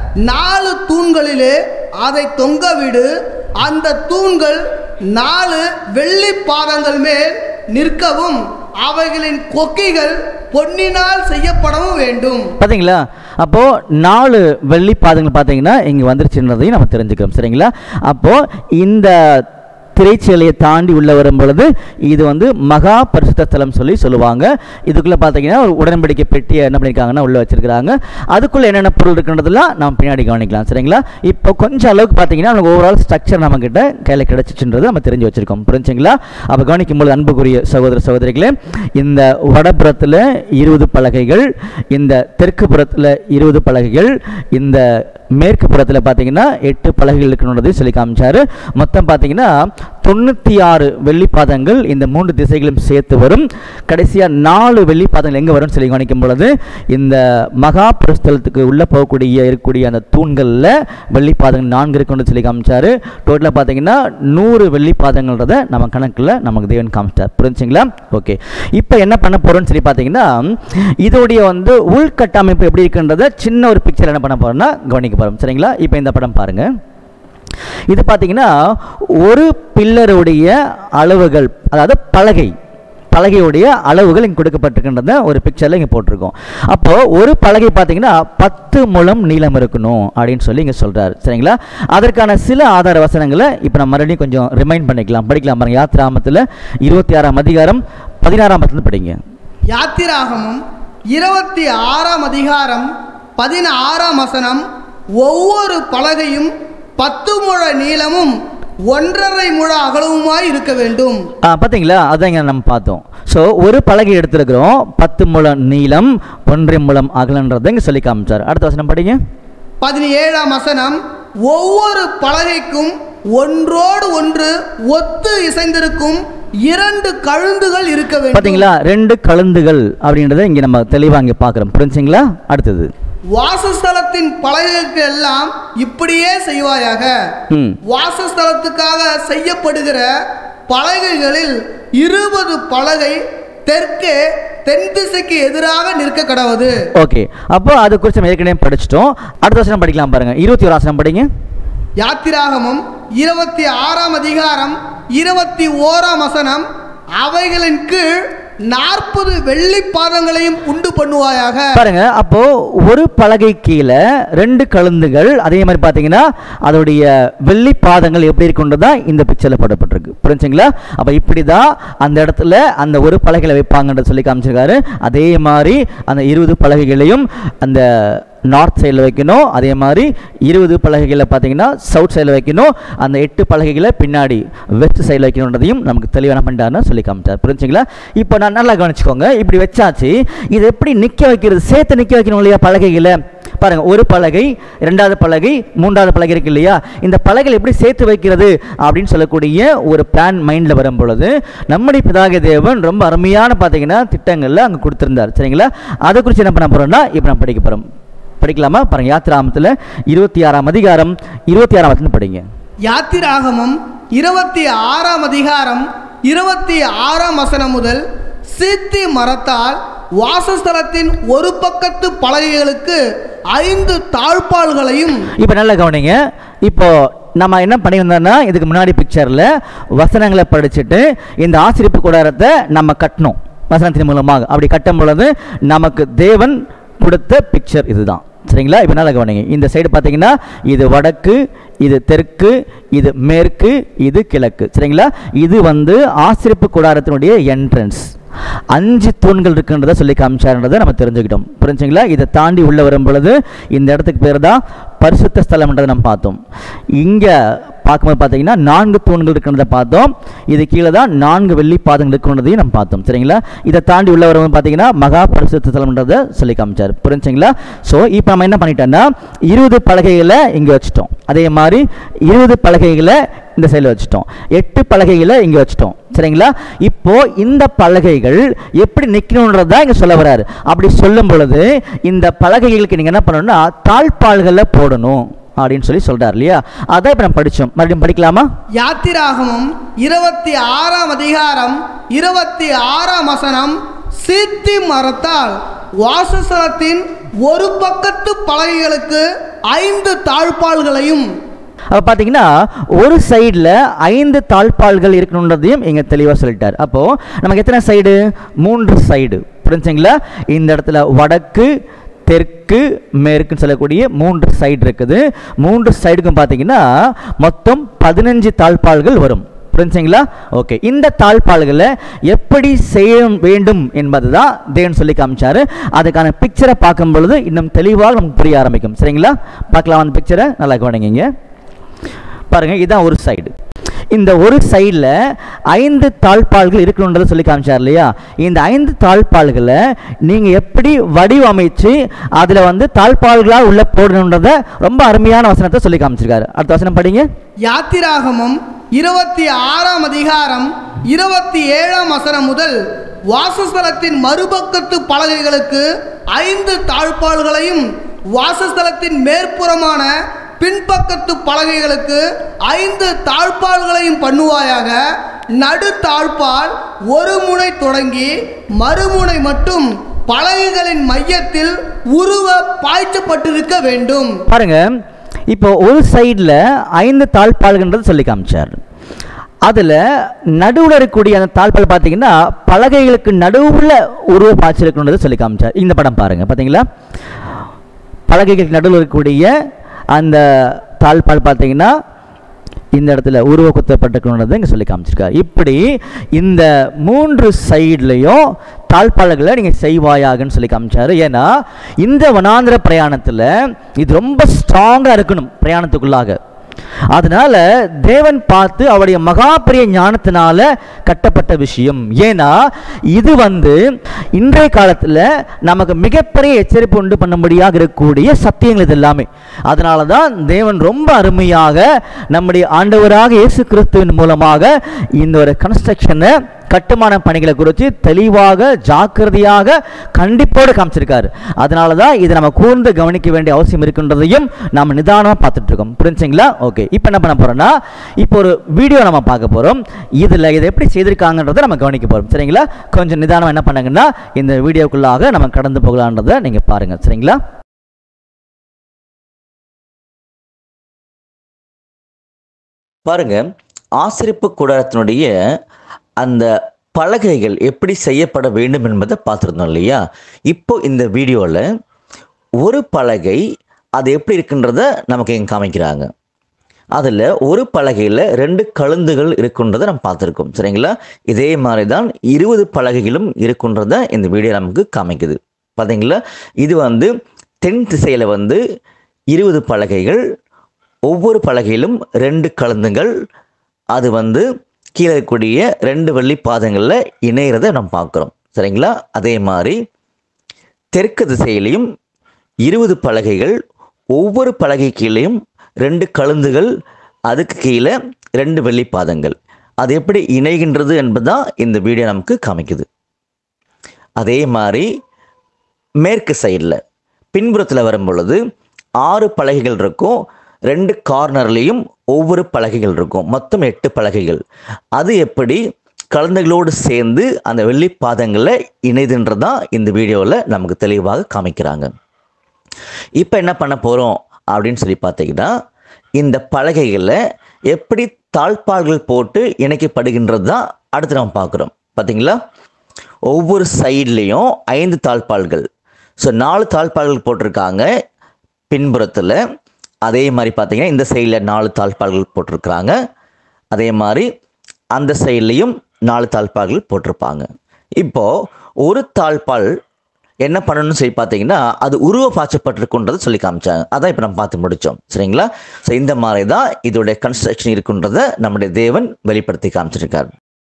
நாலு தூண்களிலே அதை தொங்கவிடு அந்த தூண்கள் நாலு வெள்ளி பாதங்கள் மேல் நிற்கவும் அவைகளின் கொக்கிகள் பொன்னினால் செய்யப்படவும் வேண்டும் பார்த்தீங்களா அப்போது நாலு வெள்ளி பாதங்கள் பார்த்தீங்கன்னா இங்கே வந்துருச்சுன்றதையும் நம்ம தெரிஞ்சுக்கிறோம் சரிங்களா அப்போது இந்த திரைச்சீலையை தாண்டி உள்ள வரும் பொழுது இது வந்து மகா பரிசுத்த ஸ்தலம் சொல்லி சொல்லுவாங்க இதுக்குள்ளே பார்த்தீங்கன்னா ஒரு உடன்படிக்கை பெட்டியை என்ன பண்ணியிருக்காங்கன்னா உள்ளே வச்சிருக்கிறாங்க அதுக்குள்ளே என்னென்ன பொருள் இருக்குன்றதெல்லாம் நம்ம பின்னாடி கவனிக்கலாம் சரிங்களா இப்போ கொஞ்சம் அளவுக்கு பார்த்தீங்கன்னா நமக்கு ஓவரால் ஸ்ட்ரக்சர் நம்மக்கிட்ட கையில் கிடச்சிச்சுன்றது நம்ம தெரிஞ்சு வச்சிருக்கோம் புரிஞ்சுங்களா அப்போ கவனிக்கும் பொழுது அன்புக்குரிய சகோதர சகோதரிகளே இந்த வடபுறத்தில் இருபது பலகைகள் இந்த தெற்கு புறத்தில் இருபது பலகைகள் இந்த மேற்கு புறத்தில் பார்த்தீங்கன்னா எட்டு பலகைகள் இருக்கணுன்றதையும் சொல்லி காமிச்சாரு மொத்தம் பார்த்தீங்கன்னா தொண்ணூற்றி ஆறு வெள்ளிப்பாதங்கள் இந்த மூன்று திசைகளும் சேர்த்து வரும் கடைசியாக நாலு வெள்ளிப்பாதங்கள் எங்கே வரும்னு சொல்லி கவனிக்கும் பொழுது இந்த மகா பிரஸ்தலத்துக்கு உள்ளே போகக்கூடிய இருக்கக்கூடிய அந்த தூண்களில் வெள்ளிப்பாதங்கள் நான்கு இருக்குன்னு சொல்லி காமிச்சாரு டோட்டலாக பார்த்தீங்கன்னா நூறு வெள்ளிப்பாதங்கள்ன்றதை நம்ம கணக்கில் நமக்கு தேவன் காமிச்சார் புரிஞ்சுங்களா ஓகே இப்போ என்ன பண்ண போகிறோம்னு சொல்லி பார்த்தீங்கன்னா இதோடைய வந்து உள்கட்டமைப்பு எப்படி இருக்குன்றதை சின்ன ஒரு பிக்சர் என்ன பண்ண போகிறோம்னா கவனிக்க போகிறோம் சரிங்களா இப்போ இந்த படம் பாருங்கள் இது பார்த்தீங்கன்னா ஒரு பில்லருடைய அளவுகள் அதாவது பலகை பலகையுடைய அளவுகள் இங்கே கொடுக்கப்பட்டிருக்கின்றத ஒரு பிக்சரில் இங்கே போட்டிருக்கோம் அப்போது ஒரு பலகை பார்த்தீங்கன்னா பத்து முழம் நீளம் இருக்கணும் அப்படின்னு சொல்லி இங்கே சொல்கிறார் சரிங்களா அதற்கான சில ஆதார வசனங்களை இப்போ நம்ம மறுபடியும் கொஞ்சம் ரிமைண்ட் பண்ணிக்கலாம் படிக்கலாம் பாருங்க யாத்ராமத்தில் இருபத்தி ஆறாம் அதிகாரம் பதினாறாம் பத்துல படிங்க யாத்திராகமம் இருபத்தி ஆறாம் அதிகாரம் பதினாறாம் வசனம் ஒவ்வொரு பலகையும் பத்து முழ நீளமும் ஒன்றரை முழ அகலவுமாய் இருக்க வேண்டும் ஆ பார்த்தீங்களா அதான் இங்கே நம்ம பார்த்தோம் ஸோ ஒரு பலகை எடுத்துருக்கிறோம் பத்து முழம் நீளம் ஒன்றரை முழம் அகலன்றதை இங்கே சொல்லி காமிச்சார் அடுத்த வசனம் படிங்க பதினேழாம் வசனம் ஒவ்வொரு பலகைக்கும் ஒன்றோடு ஒன்று ஒத்து இசைந்திருக்கும் இரண்டு கழுந்துகள் இருக்க வேண்டும் பார்த்தீங்களா ரெண்டு கழுந்துகள் அப்படின்றத இங்கே நம்ம தெளிவாக இங்கே பார்க்குறோம் புரிஞ்சுங்களா அடுத்தது வாசஸ்தலத்தின் பலகைக்கு எல்லாம் இப்படியே செய்வாயாக ம் வாசஸ்தலத்துக்காக செய்யப்படுகிற பலகைகளில் இருபது பலகை தெற்கே தென் திசைக்கு எதிராக நிற்க கடவுது ஓகே அப்போ அது குறித்து நம்ம ஏற்கனவே படிச்சிட்டோம் அடுத்த வசனம் படிக்கலாம் பாருங்க இருபத்தி ஒரு ஆசனம் படிங்க யாத்திராகமம் இருபத்தி ஆறாம் அதிகாரம் இருபத்தி ஓராம் வசனம் அவைகளின் கீழ் நாற்பது வெள்ளி பாதங்களையும் உண்டு பண்ணுவாயாக பாருங்க அப்போ ஒரு பலகை கீழே ரெண்டு கழுந்துகள் அதே மாதிரி பார்த்தீங்கன்னா அதோடைய வெள்ளி பாதங்கள் எப்படி இருக்குன்றதா இந்த பிக்சரில் போடப்பட்டிருக்கு புரிஞ்சுங்களா அப்போ இப்படி தான் அந்த இடத்துல அந்த ஒரு பலகைகளை வைப்பாங்கன்றது சொல்லி காமிச்சிருக்காரு அதே மாதிரி அந்த இருபது பலகைகளையும் அந்த நார்த் சைடில் வைக்கணும் அதே மாதிரி இருபது பலகைகளை பார்த்தீங்கன்னா சவுத் சைடில் வைக்கணும் அந்த எட்டு பலகைகளை பின்னாடி வெஸ்ட் சைடில் வைக்கணுன்றதையும் நமக்கு தெளிவான பண்ணிட்டாருன்னு சொல்லி காமிச்சார் புரிஞ்சுங்களா இப்போ நான் நல்லா கவனிச்சுக்கோங்க இப்படி வச்சாச்சு இது எப்படி நிற்க வைக்கிறது சேர்த்து நிற்க வைக்கணும் இல்லையா பலகைகளை பாருங்க ஒரு பலகை ரெண்டாவது பலகை மூன்றாவது பலகை இருக்கு இல்லையா இந்த பலகைகள் எப்படி சேர்த்து வைக்கிறது அப்படின்னு சொல்லக்கூடிய ஒரு பிளான் மைண்டில் வரும் பொழுது நம்முடைய பிதாக தேவன் ரொம்ப அருமையான பார்த்தீங்கன்னா திட்டங்களில் அங்கே கொடுத்துருந்தார் சரிங்களா அதை குறித்து என்ன பண்ண போகிறோம்னா இப்போ நான் படிக்க போகிறோம் படிக்கலாமா பாருங்க யாத்திராமத்தில் இருபத்தி ஆறாம் அதிகாரம் இருபத்தி ஆறாம் வசனம் படிங்க யாத்திராகமம் இருபத்தி ஆறாம் அதிகாரம் இருபத்தி ஆறாம் வசனம் முதல் சித்தி மரத்தால் வாசஸ்தலத்தின் ஒரு பக்கத்து பலகைகளுக்கு ஐந்து தாழ்பாள்களையும் இப்போ நல்லா கவனிங்க இப்போ நம்ம என்ன பண்ணியிருந்தோம்னா இதுக்கு முன்னாடி பிக்சரில் வசனங்களை படிச்சுட்டு இந்த ஆசிரியப்பு கூடாரத்தை நம்ம கட்டணும் வசனத்தின் மூலமாக அப்படி கட்டும் பொழுது நமக்கு தேவன் கொடுத்த பிக்சர் இதுதான் சரிங்களா இப்போ நல்லா கவனிங்க இந்த சைடு பார்த்தீங்கன்னா இது வடக்கு இது தெற்கு இது மேற்கு இது கிழக்கு சரிங்களா இது வந்து ஆசிரியப்பு கூடாரத்தினுடைய என்ட்ரன்ஸ் அஞ்சு தூண்கள் இருக்குன்றதை சொல்லி காமிச்சாருன்றதை நம்ம தெரிஞ்சுக்கிட்டோம் புரிஞ்சுங்களா இதை தாண்டி உள்ள வரும் பொழுது இந்த இடத்துக்கு பேர் தான் பரிசுத்த ஸ்தலம்ன்றதை நம்ம பார்த்தோம் இங்கே பார்க்கும்போது பார்த்தீங்கன்னா நான்கு தூண்கள் இருக்கின்றதை பார்த்தோம் இது கீழே தான் நான்கு வெள்ளி பாதங்கள் இருக்குன்றதையும் நம்ம பார்த்தோம் சரிங்களா இதை தாண்டி உள்ள வரும்போது பார்த்தீங்கன்னா மகா பரிசுத்த ஸ்தலம்ன்றதை சொல்லி காமிச்சார் புரிஞ்சுங்களா ஸோ இப்போ நம்ம என்ன பண்ணிட்டோம்னா இருபது பலகைகளை இங்கே வச்சுட்டோம் அதே மாதிரி இருபது பலகைகளை இந்த சைடில் வச்சுட்டோம் எட்டு பலகைகளை இங்கே வச்சுட்டோம் சரிங்களா இப்போ இந்த பலகைகள் எப்படி நிற்கணுன்றது தான் இங்கே சொல்ல வராரு அப்படி சொல்லும் பொழுது இந்த பலகைகளுக்கு நீங்கள் என்ன பண்ணணும்னா தாழ்பால்களை போடணும் அப்படின்னு சொல்லி சொல்றாரு இல்லையா அதான் இப்போ நம்ம படித்தோம் மறுபடியும் படிக்கலாமா யாத்திராகமம் இருபத்தி ஆறாம் அதிகாரம் இருபத்தி ஆறாம் வசனம் சித்தி மரத்தால் வாசஸ்தலத்தின் ஒரு பக்கத்து பலகைகளுக்கு ஐந்து தாழ்பாள்களையும் அப்போ பார்த்தீங்கன்னா ஒரு சைடில் ஐந்து தாழ்பால்கள் இருக்கணுன்றதையும் இங்கே தெளிவாக சொல்லிட்டார் அப்போது நமக்கு எத்தனை சைடு மூன்று சைடு புரிஞ்சுங்களா இந்த இடத்துல வடக்கு தெற்கு மேற்குன்னு சொல்லக்கூடிய மூன்று சைடு இருக்குது மூன்று சைடுக்கும் பார்த்தீங்கன்னா மொத்தம் பதினஞ்சு தாழ்பால்கள் வரும் புரிஞ்சுங்களா ஓகே இந்த தாழ்பால்களை எப்படி செய்ய வேண்டும் என்பது தான் தேவன் சொல்லி காமிச்சாரு அதுக்கான பிக்சரை பார்க்கும் பொழுது இன்னும் தெளிவாக நமக்கு புரிய ஆரம்பிக்கும் சரிங்களா பார்க்கலாம் அந்த பிக்சரை நல்லா கவனிங்க பாருங்க இதான் ஒரு சைடு இந்த ஒரு சைடில் ஐந்து தாழ்பால்கள் இருக்கணுன்றதை சொல்லி காமிச்சார் இல்லையா இந்த ஐந்து தாழ்பால்களை நீங்கள் எப்படி வடிவமைச்சு அதில் வந்து தாழ்பால்களாக உள்ள போடணுன்றதை ரொம்ப அருமையான வசனத்தை சொல்லி காமிச்சிருக்காரு அடுத்த வசனம் படிங்க யாத்திராகமம் இருபத்தி ஆறாம் அதிகாரம் இருபத்தி ஏழாம் வசனம் முதல் வாசஸ்தலத்தின் மறுபக்கத்து பலகைகளுக்கு ஐந்து தாழ்பாள்களையும் வாசஸ்தலத்தின் மேற்புறமான பின்பக்கத்து பலகைகளுக்கு ஐந்து தாழ்பாள்களையும் பண்ணுவாயாக நடு தாழ்பால் ஒரு முனை தொடங்கி மறுமுனை மட்டும் பலகைகளின் மையத்தில் உருவ பாய்ச்சப்பட்டிருக்க வேண்டும் பாருங்க இப்போ ஒரு சைடில் ஐந்து தாழ்பால்கன்றது சொல்லி காமிச்சார் அதில் நடுவில் இருக்கக்கூடிய அந்த தாழ்பால் பார்த்தீங்கன்னா பலகைகளுக்கு நடுவில் உருவ பாய்ச்சிருக்குன்றது சொல்லி காமிச்சார் இந்த படம் பாருங்க பார்த்தீங்களா பலகைகளுக்கு நடுவில் இருக்கக்கூடிய அந்த தாழ்பால் பார்த்தீங்கன்னா இந்த இடத்துல உருவ குத்தப்பட்டிருக்கணுன்றதை இங்கே சொல்லி காமிச்சிருக்காரு இப்படி இந்த மூன்று சைட்லேயும் தாழ்பால்களை நீங்கள் செய்வாயாகன்னு சொல்லி காமிச்சாரு ஏன்னா இந்த வனாந்திர பிரயாணத்தில் இது ரொம்ப ஸ்ட்ராங்காக இருக்கணும் பிரயாணத்துக்குள்ளாக அதனால தேவன் பார்த்து அவருடைய மகா பெரிய ஞானத்தினால கட்டப்பட்ட விஷயம் ஏன்னா இது வந்து இன்றைய காலத்தில் நமக்கு மிகப்பெரிய எச்சரிப்பு உண்டு பண்ணும்படியாக இருக்கக்கூடிய சத்தியங்கள் இது எல்லாமே அதனால தான் தேவன் ரொம்ப அருமையாக நம்முடைய ஆண்டவராக இயேசு கிறிஸ்துவின் மூலமாக இந்த ஒரு கன்ஸ்ட்ரக்ஷனை கட்டுமான பணிகளை குறித்து தெளிவாக ஜாக்கிரதையாக கண்டிப்போடு காமிச்சிருக்காரு அதனால தான் இதை நம்ம கூர்ந்து கவனிக்க வேண்டிய அவசியம் இருக்கின்றதையும் நம்ம நிதானமாக பார்த்துட்டு இருக்கோம் புரிஞ்சுங்களா ஓகே இப்போ என்ன பண்ண போறோம்னா இப்போ ஒரு வீடியோ நம்ம பார்க்க போகிறோம் இதில் இதை எப்படி செய்திருக்காங்கன்றதை நம்ம கவனிக்க போகிறோம் சரிங்களா கொஞ்சம் நிதானம் என்ன பண்ணுங்கன்னா இந்த வீடியோக்குள்ளாக நம்ம கடந்து போகலான்றதை நீங்கள் பாருங்கள் சரிங்களா பாருங்க ஆசிரிப்பு கூடாரத்தினுடைய அந்த பலகைகள் எப்படி செய்யப்பட வேண்டும் என்பதை பார்த்துருந்தோம் இல்லையா இப்போ இந்த வீடியோவில் ஒரு பலகை அது எப்படி இருக்குன்றத நமக்கு இங்கே காமிக்கிறாங்க அதில் ஒரு பலகையில் ரெண்டு கழுந்துகள் இருக்குன்றதை நம்ம பார்த்துருக்கோம் சரிங்களா இதே மாதிரி தான் இருபது பலகைகளும் இருக்குன்றத இந்த வீடியோ நமக்கு காமிக்குது பார்த்தீங்களா இது வந்து தென் திசையில் வந்து இருபது பலகைகள் ஒவ்வொரு பலகையிலும் ரெண்டு கலந்துங்கள் அது வந்து கீழே இருக்கக்கூடிய ரெண்டு வெள்ளி பாதங்களில் இணைகிறத நம்ம பார்க்குறோம் சரிங்களா அதே மாதிரி தெற்கு திசையிலையும் இருபது பலகைகள் ஒவ்வொரு பலகை கீழேயும் ரெண்டு கழுந்துகள் அதுக்கு கீழே ரெண்டு வெள்ளி பாதங்கள் அது எப்படி இணைகின்றது என்பதுதான் இந்த வீடியோ நமக்கு காமிக்குது அதே மாதிரி மேற்கு சைடில் பின்புறத்தில் வரும் பொழுது ஆறு பலகைகள் இருக்கும் ரெண்டு கார்னர்லேயும் ஒவ்வொரு பலகைகள் இருக்கும் மொத்தம் எட்டு பலகைகள் அது எப்படி கலந்துகளோடு சேர்ந்து அந்த வெள்ளி பாதங்களை இணைதுன்றதான் இந்த வீடியோவில் நமக்கு தெளிவாக காமிக்கிறாங்க இப்போ என்ன பண்ண போகிறோம் அப்படின்னு சொல்லி பார்த்தீங்கன்னா இந்த பலகைகளில் எப்படி தாழ்பாள்கள் போட்டு இணைக்கப்படுகின்றது தான் அடுத்து நம்ம பார்க்குறோம் பார்த்தீங்களா ஒவ்வொரு சைட்லேயும் ஐந்து தாழ்பாள்கள் ஸோ நாலு தாழ்பாள்கள் போட்டிருக்காங்க பின்புறத்தில் அதே மாதிரி பார்த்தீங்கன்னா இந்த சைடில் நாலு தாழ்பாள்கள் போட்டிருக்கிறாங்க அதே மாதிரி அந்த சைட்லேயும் நாலு தாழ்பாள்கள் போட்டிருப்பாங்க இப்போது ஒரு தாழ்பால் என்ன பண்ணணும்னு சொல்லி பார்த்தீங்கன்னா அது உருவ பாய்ச்சப்பட்டிருக்குன்றதை சொல்லி காமிச்சாங்க அதான் இப்போ நம்ம பார்த்து முடித்தோம் சரிங்களா ஸோ இந்த மாதிரி தான் இதோடைய கன்ஸ்ட்ரக்ஷன் இருக்குன்றதை நம்முடைய தேவன் வெளிப்படுத்தி காமிச்சிருக்கார்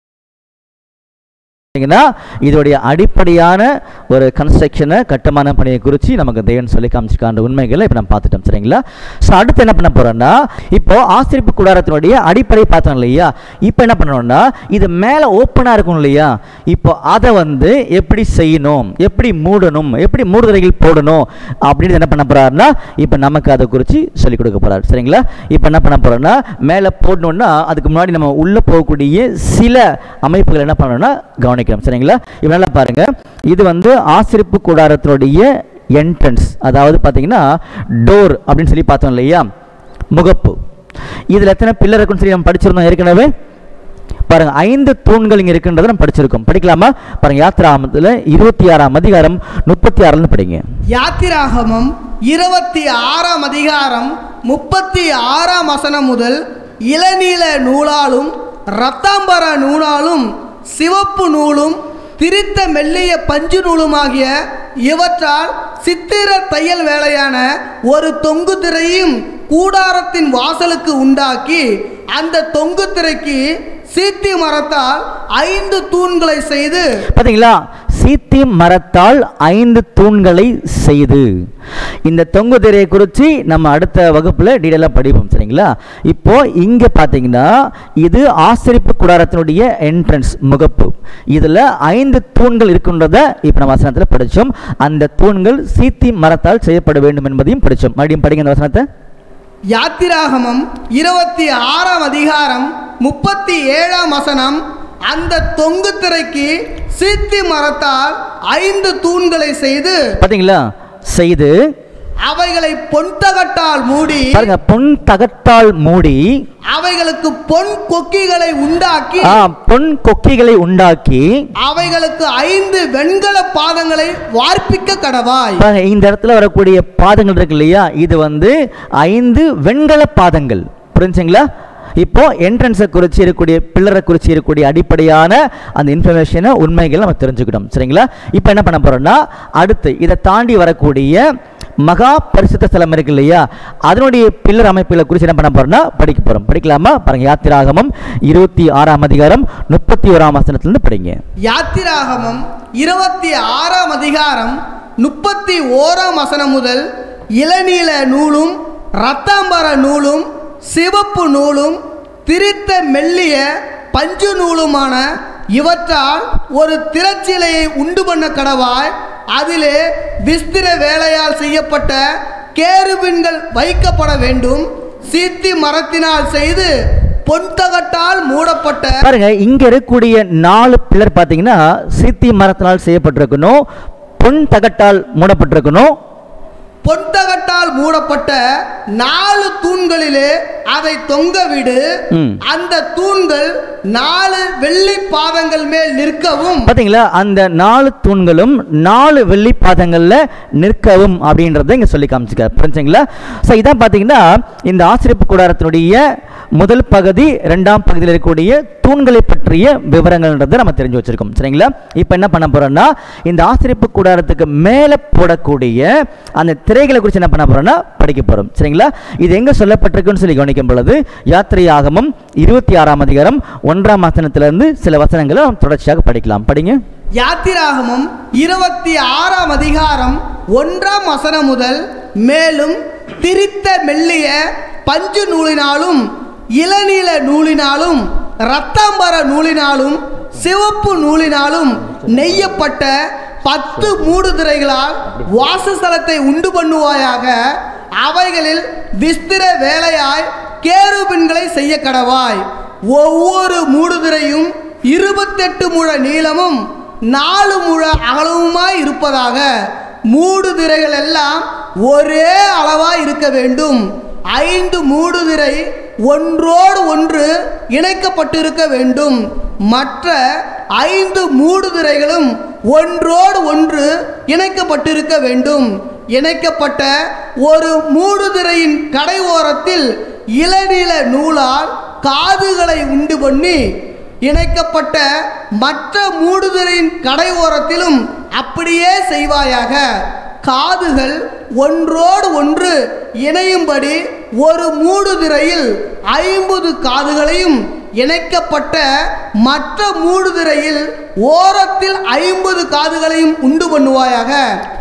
பார்த்தீங்கன்னா இதோடைய அடிப்படையான ஒரு கன்ஸ்ட்ரக்ஷனை கட்டுமான பணியை குறித்து நமக்கு தேவன் சொல்லி காமிச்சிருக்கான்ற உண்மைகளை இப்போ நம்ம பார்த்துட்டோம் சரிங்களா ஸோ அடுத்து என்ன பண்ண போறோம்னா இப்போ ஆசிரிப்பு கூடாரத்தினுடைய அடிப்படை பார்த்தோம் இல்லையா இப்போ என்ன பண்ணணும்னா இது மேலே ஓப்பனாக இருக்கும் இல்லையா இப்போ அதை வந்து எப்படி செய்யணும் எப்படி மூடணும் எப்படி மூடுதலைகள் போடணும் அப்படின்னு என்ன பண்ண போறாருன்னா இப்போ நமக்கு அதை குறித்து சொல்லிக் கொடுக்க போறாரு சரிங்களா இப்போ என்ன பண்ண போறோம்னா மேலே போடணும்னா அதுக்கு முன்னாடி நம்ம உள்ளே போகக்கூடிய சில அமைப்புகள் என்ன பண்ணணும்னா கவனிக்கணும் சரிங்களா இப்போ நல்லா பாருங்க இது வந்து ஆசிரிப்பு கூடாரத்தினுடைய என்ட்ரன்ஸ் அதாவது பார்த்தீங்கன்னா டோர் அப்படின்னு சொல்லி பார்த்தோம் இல்லையா முகப்பு இதில் எத்தனை பில்லர் இருக்குன்னு சொல்லி நம்ம படிச்சிருந்தோம் ஏற்கனவே பாருங்க ஐந்து தூண்கள் இங்கே இருக்குன்றதை நம்ம படிச்சிருக்கோம் படிக்கலாமா பாருங்க யாத்திராமத்தில் இருபத்தி ஆறாம் அதிகாரம் முப்பத்தி ஆறுல படிங்க யாத்திராகமம் இருபத்தி ஆறாம் அதிகாரம் முப்பத்தி ஆறாம் வசனம் முதல் இளநீல நூலாலும் இரத்தாம்பர நூலாலும் சிவப்பு நூலும் திரித்த மெல்லிய பஞ்சு நூலுமாகிய இவற்றால் சித்திர தையல் வேலையான ஒரு தொங்கு திரையும் கூடாரத்தின் வாசலுக்கு உண்டாக்கி அந்த தொங்கு திரைக்கு சீத்தி மரத்தால் ஐந்து தூண்களை செய்து பாத்தீங்களா சீத்தி மரத்தால் ஐந்து தூண்களை செய்து இந்த தொங்கு திரையை குறித்து நம்ம அடுத்த வகுப்புல டீடெயிலாக படிப்போம் சரிங்களா இப்போ இங்க பாத்தீங்கன்னா இது ஆசிரிப்பு கூடாரத்தினுடைய என்ட்ரன்ஸ் முகப்பு இதுல ஐந்து தூண்கள் இருக்கின்றத இப்போ நம்ம வசனத்தில் படிச்சோம் அந்த தூண்கள் சீத்தி மரத்தால் செய்யப்பட வேண்டும் என்பதையும் படிச்சோம் மறுபடியும் படிங்க அந்த வசனத்தை யாத்திராகமம் இருபத்தி ஆறாம் அதிகாரம் முப்பத்தி ஏழாம் வசனம் அந்த தொங்கு திரைக்கு சீத்தி மரத்தால் ஐந்து தூண்களை செய்து பாத்தீங்களா செய்து அவைகளை பொன்தகட்டால் மூடி பாருங்க பொன் தகட்டால் மூடி அவைகளுக்கு பொன் கொக்கிகளை உண்டாக்கி ஆ, பொன் கொக்கிகளை உண்டாக்கி அவைகளுக்கு ஐந்து வெண்கல பாதங்களை வார்ப்பிக்க கடவாய் பாருங்க, இந்த இடத்துல வரக்கூடிய பாதங்கள் இருக்கு இல்லையா இது வந்து ஐந்து வெண்கல பாதங்கள் புரிஞ்சுங்களா இப்போ என்ட்ரன்ஸை குறித்து இருக்கக்கூடிய பில்லரை குறித்து இருக்கக்கூடிய அடிப்படையான அந்த இன்ஃபர்மேஷனை உண்மைகளை நம்ம தெரிஞ்சுக்கிட்டோம் சரிங்களா இப்போ என்ன பண்ண போறோம்னா அடுத்து இதை தாண்டி வரக்கூடிய மகா பரிசுத்த ஸ்தலம் இருக்கு இல்லையா அதனுடைய பில்லர் அமைப்புகளை குறித்து என்ன பண்ண போறோம்னா படிக்க போறோம் படிக்கலாமா பாருங்க யாத்திராகமம் இருபத்தி ஆறாம் அதிகாரம் முப்பத்தி ஓராம் வசனத்திலிருந்து படிங்க யாத்திராகமம் இருபத்தி ஆறாம் அதிகாரம் முப்பத்தி ஓராம் வசனம் முதல் இளநீல நூலும் இரத்தாம்பர நூலும் சிவப்பு நூலும் திரித்த மெல்லிய பஞ்சு நூலுமான இவற்றால் ஒரு திரச்சிலையை உண்டு பண்ண கடவாய் அதிலே விஸ்திர வேலையால் செய்யப்பட்ட கேருபின்கள் வைக்கப்பட வேண்டும் சீத்தி மரத்தினால் செய்து பொன்தகட்டால் மூடப்பட்ட பாருங்க இங்க இருக்கக்கூடிய நாலு பில்லர் பார்த்தீங்கன்னா சீத்தி மரத்தினால் செய்யப்பட்டிருக்கணும் பொன் தகட்டால் மூடப்பட்டிருக்கணும் பொன்தகட்டால் மூடப்பட்ட நாலு தூண்களிலே அதை தொங்கவிடு ம். அந்த தூண்கள் நாலு வெள்ளி பாதங்கள் மேல் நிற்கவும் பாத்தீங்களா அந்த நாலு தூண்களும் நாலு வெள்ளி பாதங்கள்ல நிற்கவும் அப்படின்றத இங்க சொல்லி காமிச்சிருக்காரு புரிஞ்சுங்களா ஸோ இதான் பாத்தீங்கன்னா இந்த ஆசிரியப்பு கூடாரத்தினுடைய முதல் பகுதி ரெண்டாம் பகுதியில் இருக்கக்கூடிய தூண்களை பற்றிய விவரங்கள்ன்றதை நம்ம தெரிஞ்சு வச்சிருக்கோம் சரிங்களா இப்போ என்ன பண்ண போறோம்னா இந்த ஆசிரியப்பு கூடாரத்துக்கு மேலே போடக்கூடிய அந்த திரைகளை குறித்து என்ன பண்ண போறோம்னா படிக்க போறோம் சரிங்களா இது எங்க சொல்லப்பட்டிருக்குன்னு சொல்லி கவனிக்கும் பொழுது யாத்திரை ஆகமம் இருபத்தி ஆறாம் அதிகாரம் ஒன்றாம் வசனத்திலிருந்து சில வசனங்களை நாம் தொடர்ச்சியாக படிக்கலாம் படிங்க யாத்திராகமம் இருபத்தி ஆறாம் அதிகாரம் ஒன்றாம் வசனம் முதல் மேலும் திரித்த மெல்லிய பஞ்சு நூலினாலும் இளநீல நூலினாலும் இரத்தாம்பர நூலினாலும் சிவப்பு நூலினாலும் நெய்யப்பட்ட பத்து மூடுதிரைகளால் வாசஸ்தலத்தை உண்டு பண்ணுவாயாக அவைகளில் விஸ்திர வேலையாய் கேருபின்களை செய்ய கடவாய் ஒவ்வொரு மூடுதிரையும் இருபத்தெட்டு முழ நீளமும் நாலு முழ அகலவுமாய் இருப்பதாக மூடுதிரைகள் எல்லாம் ஒரே அளவாய் இருக்க வேண்டும் ஐந்து மூடுதிரை ஒன்றோடு ஒன்று இணைக்கப்பட்டிருக்க வேண்டும் மற்ற ஐந்து மூடுதிரைகளும் ஒன்றோடு ஒன்று இணைக்கப்பட்டிருக்க வேண்டும் இணைக்கப்பட்ட ஒரு மூடுதிரையின் கடை ஓரத்தில் இளநீல நூலால் காதுகளை உண்டு பண்ணி இணைக்கப்பட்ட மற்ற மூடுதிரையின் கடை ஓரத்திலும் அப்படியே செய்வாயாக காதுகள் ஒன்றோடு ஒன்று இணையும்படி ஒரு மூடுதிரையில் ஐம்பது காதுகளையும் இணைக்கப்பட்ட மற்ற மூடுதிரையில் ஓரத்தில் ஐம்பது காதுகளையும் உண்டு பண்ணுவாயாக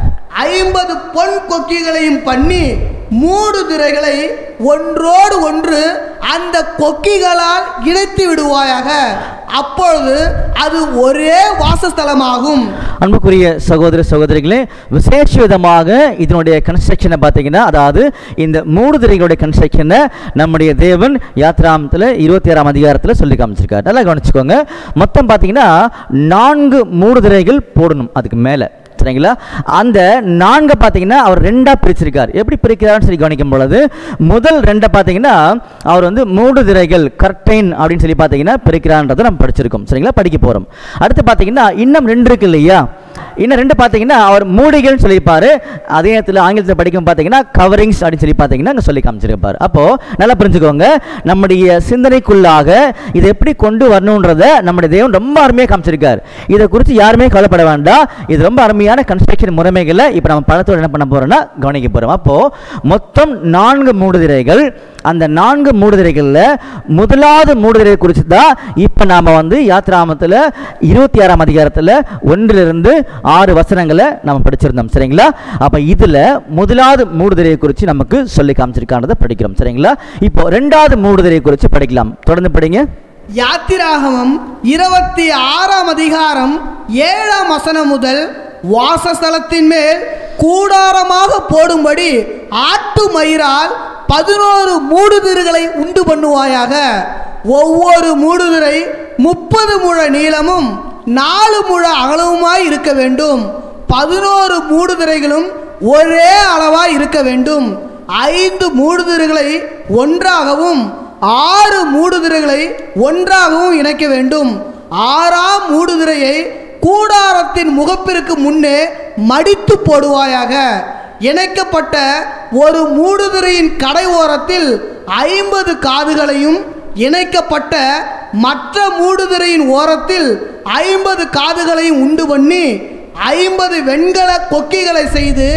ஐம்பது பொன் கொக்கிகளையும் பண்ணி மூடு திரைகளை ஒன்றோடு ஒன்று அந்த கொக்கிகளால் இணைத்து விடுவாயாக அப்பொழுது அது ஒரே வாசஸ்தலமாகும் அன்புக்குரிய சகோதர சகோதரிகளே விசேஷ விதமாக இதனுடைய கன்ஸ்ட்ரக்ஷனை பார்த்தீங்கன்னா அதாவது இந்த மூடுதிரைகளுடைய கன்ஸ்ட்ரக்ஷனை நம்முடைய தேவன் யாத்ராமத்தில் இருபத்தி ஆறாம் அதிகாரத்தில் சொல்லி காமிச்சிருக்காரு நல்லா கவனிச்சுக்கோங்க மொத்தம் பார்த்தீங்கன்னா நான்கு மூடுதிரைகள் போடணும் அதுக்கு மேலே சரிங்களா அந்த நான்கை பார்த்தீங்கன்னா அவர் ரெண்டாக பிரிச்சிருக்கார் எப்படி பிரிக்கிறாருன்னு சொல்லி கவனிக்கும் பொழுது முதல் ரெண்டை பார்த்தீங்கன்னா அவர் வந்து மூடு திரைகள் கர்டைன் அப்படின்னு சொல்லி பார்த்தீங்கன்னா பிரிக்கிறான்றதை நம்ம படிச்சிருக்கோம் சரிங்களா படிக்க போகிறோம் அடுத்து பார்த்தீங்கன்னா இன்னும் ரெண்டு இருக்கு இல்லையா இன்னும் ரெண்டு பார்த்தீங்கன்னா அவர் மூடிகள்னு சொல்லியிருப்பாரு அதே நேரத்தில் ஆங்கிலத்தில் படிக்கும் பார்த்தீங்கன்னா கவரிங்ஸ் அப்படின்னு சொல்லி பார்த்தீங்கன்னா அங்கே சொல்லி காமிச்சிருப்பார் அப்போது நல்லா புரிஞ்சுக்கோங்க நம்முடைய சிந்தனைக்குள்ளாக இதை எப்படி கொண்டு வரணுன்றத நம்முடைய தேவன் ரொம்ப அருமையாக காமிச்சிருக்கார் இதை குறித்து யாருமே கவலைப்பட வேண்டாம் இது ரொம்ப அருமையான கன்ஸ்ட்ரக்ஷன் முறைமைகளை இப்போ நம்ம படத்தோடு என்ன பண்ண போகிறோம்னா கவனிக்க போகிறோம் அப்போது மொத்தம் நான்கு மூடுதிரைகள் அந்த நான்கு மூடுதிரைகளில் முதலாவது மூடுதிரை குறித்து தான் இப்போ நாம் வந்து யாத்ராமத்தில் இருபத்தி ஆறாம் அதிகாரத்தில் ஒன்றிலிருந்து ஆறு வசனங்களை நம்ம படிச்சிருந்தோம் சரிங்களா அப்போ இதில் முதலாவது மூடுதிரையை குறித்து நமக்கு சொல்லி காமிச்சிருக்கான்றதை படிக்கிறோம் சரிங்களா இப்போ ரெண்டாவது மூடுதிரையை குறித்து படிக்கலாம் தொடர்ந்து படிங்க யாத்திராகமம் இருபத்தி ஆறாம் அதிகாரம் ஏழாம் வசனம் முதல் வாசஸ்தலத்தின் மேல் கூடாரமாக போடும்படி ஆட்டு மயிரால் பதினோரு மூடுதிருகளை உண்டு பண்ணுவாயாக ஒவ்வொரு மூடுதிரை முப்பது முழ நீளமும் நாலு முழ அகலவுமாய் இருக்க வேண்டும் பதினோரு மூடுதிரைகளும் ஒரே அளவாய் இருக்க வேண்டும் ஐந்து மூடுதிரைகளை ஒன்றாகவும் ஆறு மூடுதிரைகளை ஒன்றாகவும் இணைக்க வேண்டும் ஆறாம் மூடுதிரையை கூடாரத்தின் முகப்பிற்கு முன்னே மடித்து போடுவாயாக இணைக்கப்பட்ட ஒரு மூடுதிரையின் கடை ஓரத்தில் ஐம்பது காதுகளையும் இணைக்கப்பட்ட மற்ற மூடுதிரையின் ஓரத்தில் ஐம்பது காதுகளையும் உண்டு பண்ணி ஐம்பது வெண்கல கொக்கிகளை செய்து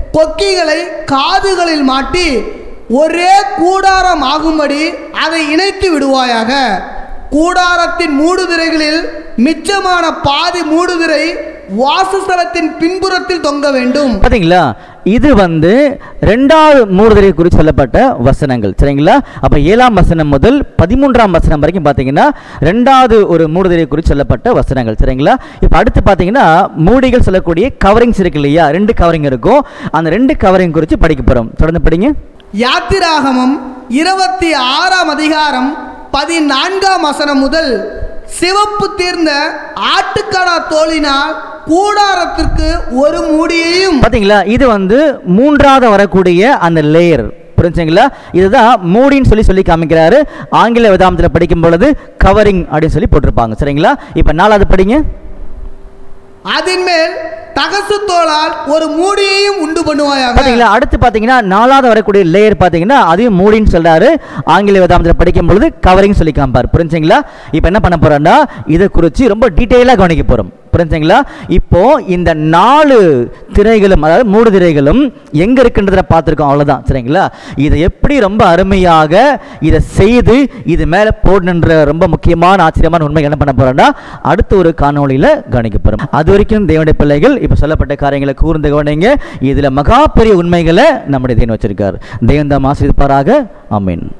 கொக்கிகளை காதுகளில் மாட்டி ஒரே கூடாரம் ஆகும்படி அதை இணைத்து விடுவாயாக கூடாரத்தின் மூடுதிரைகளில் மிச்சமான பாதி மூடுதிரை வாசஸ்தலத்தின் பின்புறத்தில் தொங்க வேண்டும் பாத்தீங்களா இது வந்து ரெண்டாவது மூடுதலை குறித்து சொல்லப்பட்ட வசனங்கள் சரிங்களா அப்ப ஏழாம் வசனம் முதல் பதிமூன்றாம் வசனம் வரைக்கும் பாத்தீங்கன்னா ரெண்டாவது ஒரு மூடுதலை குறித்து சொல்லப்பட்ட வசனங்கள் சரிங்களா இப்ப அடுத்து பாத்தீங்கன்னா மூடிகள் சொல்லக்கூடிய கவரிங்ஸ் இருக்கு இல்லையா ரெண்டு கவரிங் இருக்கும் அந்த ரெண்டு கவரிங் குறித்து படிக்க போறோம் தொடர்ந்து படிங்க யாத்திராகமம் இருபத்தி ஆறாம் அதிகாரம் பதினான்காம் வசனம் முதல் சிவப்பு தீர்ந்த ஆட்டுக்கடா தோலினால் கூடாரத்திற்கு ஒரு மூடியையும் பாத்தீங்களா இது வந்து மூன்றாவது வரக்கூடிய அந்த லேயர் புரிஞ்சுங்களா இதுதான் மூடின்னு சொல்லி சொல்லி காமிக்கிறாரு ஆங்கில வேதாந்தத்தில் படிக்கும் பொழுது கவரிங் அப்படின்னு சொல்லி போட்டிருப்பாங்க சரிங்களா இப்போ நாலாவது படிங்க அதன் மேல் தகசு தோளால் ஒரு மூடியையும் உண்டு பண்ணுவாயாக பாத்தீங்களா அடுத்து பாத்தீங்கன்னா நாலாவது வரக்கூடிய லேயர் பாத்தீங்கன்னா அதையும் மூடின்னு சொல்றாரு ஆங்கில வேதாந்தத்தில் படிக்கும் பொழுது கவரிங் சொல்லி காமிப்பார் புரிஞ்சுங்களா இப்போ என்ன பண்ண போறோம்னா இதை குறித்து ரொம்ப டீட்டெயிலாக கவனிக்க போறோம் புரிஞ்சுங்களா இப்போ இந்த நாலு திரைகளும் அதாவது மூடு திரைகளும் எங்க இருக்குன்றத பார்த்துருக்கோம் அவ்வளவுதான் சரிங்களா இதை எப்படி ரொம்ப அருமையாக இதை செய்து இது மேல போடணுன்ற ரொம்ப முக்கியமான ஆச்சரியமான உண்மை என்ன பண்ண போறோம்னா அடுத்த ஒரு காணொளியில கவனிக்க போறோம் அது வரைக்கும் தேவனுடைய பிள்ளைகள் இப்ப சொல்லப்பட்ட காரியங்களை கூர்ந்து கவனிங்க இதுல மகா பெரிய உண்மைகளை நம்முடைய தேவன் வச்சிருக்கார் தேவன் தாம் ஆசிரியப்பாராக ஆமென்